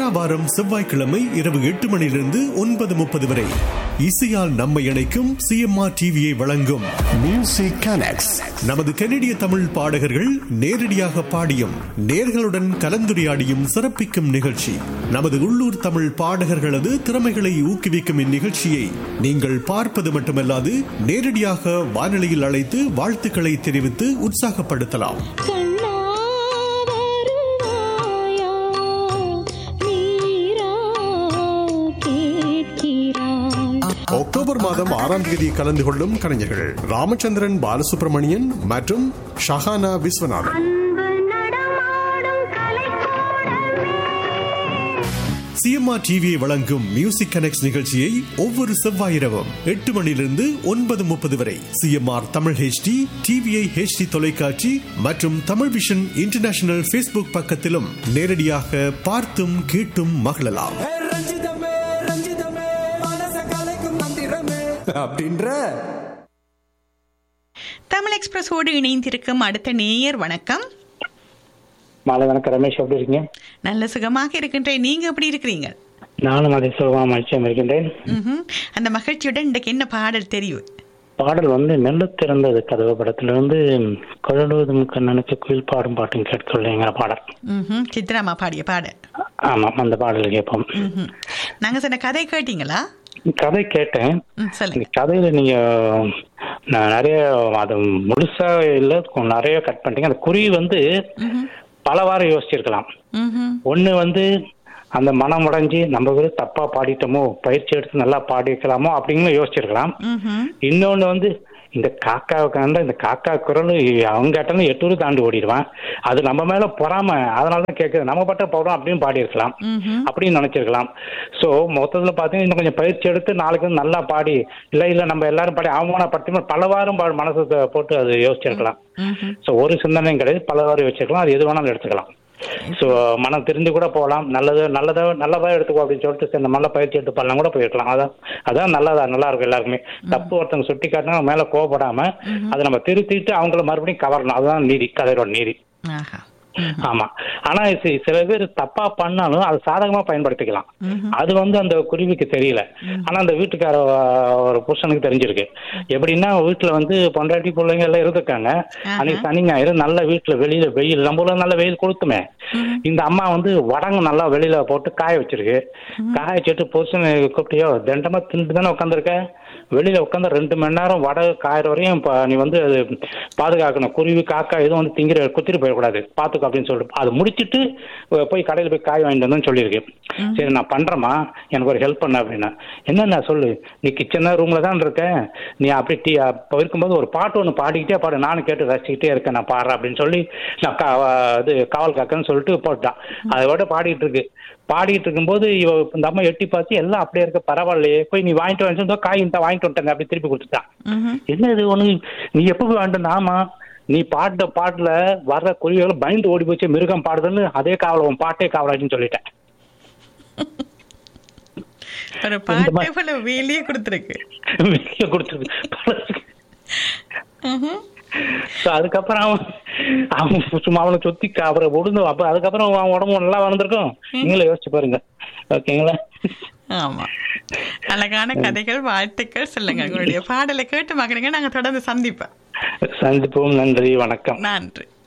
வாரா வாரம் செவ்வாய்க்கிழமை இரவு எட்டு மணியிலிருந்து ஒன்பது முப்பது வரை இசையால் நம்மை இணைக்கும் சிஎம்ஆர் டிவியை வழங்கும் Music Connects. நமது கனடிய தமிழ் பாடகர்கள் நேரடியாக பாடியும் நேர்களுடன் கலந்துரையாடியும் சிறப்பிக்கும் நிகழ்ச்சி நமது உள்ளூர் தமிழ் பாடகர்களது திறமைகளை ஊக்குவிக்கும் இந்நிகழ்ச்சியை நீங்கள் பார்ப்பது மட்டுமல்லாது நேரடியாக வானொலியில் அழைத்து வாழ்த்துக்களை தெரிவித்து உற்சாகப்படுத்தலாம் கண்ணா வருவாயா நீரா கேட்கிறாய் அக்டோபர் மாதம் ஆறாம் தேதி கலந்து கொள்ளும் கலைஞர்கள் ராமச்சந்திரன் பாலசுப்ரமணியன் மற்றும் ஷஹானா விஸ்வநாதன் அன்பு நடமாடும் கலைக்கூடமே சிஎம்ஆர் டிவியை வழங்கும் மியூசிக் கனெக்ட் நிகழ்ச்சியை ஒவ்வொரு செவ்வாயிரவும் எட்டு மணியிலிருந்து ஒன்பது முப்பது வரை CMR Tamil HD TVI HD தொலைக்காட்சி மற்றும் தமிழ் விஷன் இன்டர்நேஷனல் ஃபேஸ்புக் பக்கத்திலும் நேரடியாக பார்த்தும் கேட்டும் மகிழலாம் ஏ ரஞ்சிதமே ரஞ்சிதமே மனச கலைக்கும் மந்திரமே அப்படின்ற தமிழ் எக்ஸ்பிரஸோடு இணைந்திருக்கும் அடுத்த நேயர் வணக்கம் மாலை வணக்கம் ரமேஷ் எப்படி இருக்கீங்க நல்ல சுகமாக இருக்கின்றேன் நீங்க எப்படி இருக்கிறீங்க நானும் அதை சுகமாக மகிழ்ச்சியாக இருக்கின்றேன் ம்ஹும். அந்த மகிழ்ச்சியுடன் இன்றைக்கு என்ன பாடல் தெரியும் பாடல் வந்து மெல்ல திறந்தது கதவு படத்திலிருந்து குழலுவதும் கண்ணனுக்கு குயில் பாடும் பாட்டும் கேட்கலைங்கிற பாடல் ம்ஹும். சித்ராமா பாடிய பாடல் ஆமாம் அந்த பாடல் கேட்போம் ம்ஹும். நாங்க சொன்ன கதை கேட்டீங்களா கதை கேட்டேன் ம், இந்த சொல்லுங்க கதையில நீங்க நான் நிறைய அது முழுசா இல்ல கொஞ்சம் நிறைய கட் பண்ணிட்டீங்க அந்த குறி வந்து பல வாரம் யோசிச்சிருக்கலாம் ம்ஹும். ஒண்ணு வந்து அந்த மனம் உடைஞ்சு நம்ம வந்து தப்பா பாடிட்டோமோ பயிற்சி எடுத்து நல்லா பாடிக்கலாமோ அப்படின்னு யோசிச்சிருக்கலாம் ம்ஹும். இன்னொன்னு வந்து இந்த காக்காவை கண்ட இந்த காக்கா குரல் அவங்க கேட்டாலும் எட்டூர் தாண்டி ஓடிடுவான் அது நம்ம மேல பொறாம அதனால தான் கேட்குது நம்ம பட்ட போடுறோம் அப்படின்னு பாடியிருக்கலாம் ம்ஹும். அப்படின்னு நினைச்சிருக்கலாம் ஸோ மொத்தத்தில் பார்த்தீங்கன்னா இன்னும் கொஞ்சம் பயிற்சி எடுத்து நாளைக்கு வந்து நல்லா பாடி இல்லை இல்லை நம்ம எல்லாரும் பாடி அவமானப்படுத்தி பல வாரம் பாடு மனசு போட்டு அது யோசிச்சிருக்கலாம் ம்ஹும். ஸோ ஒரு சிந்தனையும் கிடையாது பல வாரம் யோசிச்சிருக்கலாம் அது எது வேணாலும் எடுத்துக்கலாம் ஸோ மனம் திரிந்து கூட போகலாம் நல்லது நல்லதா நல்லதா எடுத்துக்கோ அப்படின்னு சொல்லிட்டு சரி இந்த நல்ல பயிற்சி எடுத்து பண்ணலாம் கூட போயிருக்கலாம் அதான் அதான் நல்லதா நல்லா இருக்கும் எல்லாருக்குமே தப்பு ஒருத்தவங்க சுட்டி காட்டினா அவங்க மேல கோவப்படாம அதை நம்ம திருத்திட்டு அவங்கள மறுபடியும் கவரணும் அதுதான் நீதி கதையோட நீதி ஆஹா ஆமா ஆனா சி- சில பேர் தப்பா பண்ணாலும் அது சாதகமா பயன்படுத்திக்கலாம் அது வந்து அந்த குருவிக்கு தெரியல ஆனா அந்த வீட்டுக்கார அஹ், ஒரு புருஷனுக்கு தெரிஞ்சிருக்கு எப்படின்னா வீட்டுல வந்து பொண்டாட்டி பிள்ளைங்க எல்லாம் இருந்திருக்காங்க அன்னைக்கு சனி ஞாயிறு நல்ல வீட்டுல வெளியில வெயில் நம்ம ஊர்ல நல்ல வெயில் கொடுத்துமே இந்த அம்மா வந்து வடங்கு நல்லா வெளியில போட்டு காய வச்சிருக்கு காய வச்சுட்டு புருஷனை கூப்பிட்டியோ தண்டமா தின்ட்டு தானே உட்காந்துருக்க வெளியில உட்காந்து ரெண்டு மணி நேரம் வடை காயிற வரையும் ப- நீ வந்து அது பாதுகாக்கணும் குருவி காக்கா எதுவும் வந்து திங்கிற குத்திட்டு போயிடக்கூடாது பாத்துக்கோ அப்படின்னு சொல்லிட்டு அது முடிச்சிட்டு அஹ், போய் கடையில போய் காய் வாங்கிட்டு வந்து சொல்லியிருக்கு சரி நான் பண்றேம்மா எனக்கு ஒரு ஹெல்ப் பண்ண அப்படின்னா என்னென்ன சொல்லு நீ கிச்சன் ரூம்ல தான் இருக்க நீ அப்படி டீ அப்போ இருக்கும்போது ஒரு பாட்டு ஒன்று பாடிக்கிட்டே பாடு நானும் கேட்டு ரசிச்சுக்கிட்டே இருக்கேன் நான் பாடுறேன் அப்படின்னு சொல்லி நான் கா- இது காவல் காக்கன்னு சொல்லிட்டு போட்டான் அதோட பாடிட்டு இருக்கு பாடிட்டு இருக்கும்போது இவ இந்த அம்மா எட்டி பார்த்து எல்லாம் அப்படியே இருக்க பரவாயில்லையே போய் நீ வாங்கிட்டு வந்து சொன்னா, காய் இந்த வாங்கிட்டு வந்துட்டேங்க அப்படி திருப்பி கொடுத்துட்டான் ம்ஹும். என்ன இது ஒண்ணு நீ எப்போ போய் வாங்கிட்டு ஆமா நீ பாட்ட பாட்டுல வர்ற குருவிகள் பயந்து ஓடி போச்சு மிருகம் பாடுதுன்னு அதே காவல உன் பாட்டே காவலாச்சுன்னு சொல்லிட்டேன் ஒரு பாட்டே போல வேலையே கொடுத்துருக்கு வெளியே கொடுத்துருக்கு ம்ஹும். So, அதுக்கப்புறம் அவன் அவன் சும்மா அவனை சுத்தி அவரை விழுந்து அப்ப அதுக்கப்புறம் அவன் உடம்பு நல்லா வளர்ந்துருக்கும் நீங்களே யோசிச்சு பாருங்க ஓகேங்களா ஆமா அழகான கதைகள் வாழ்த்துக்கள் சொல்லுங்க உங்களுடைய பாடலை கேட்டு மகனுங்க நாங்க தொடர்ந்து சந்திப்போம் சந்திப்போம் நன்றி வணக்கம் நன்றி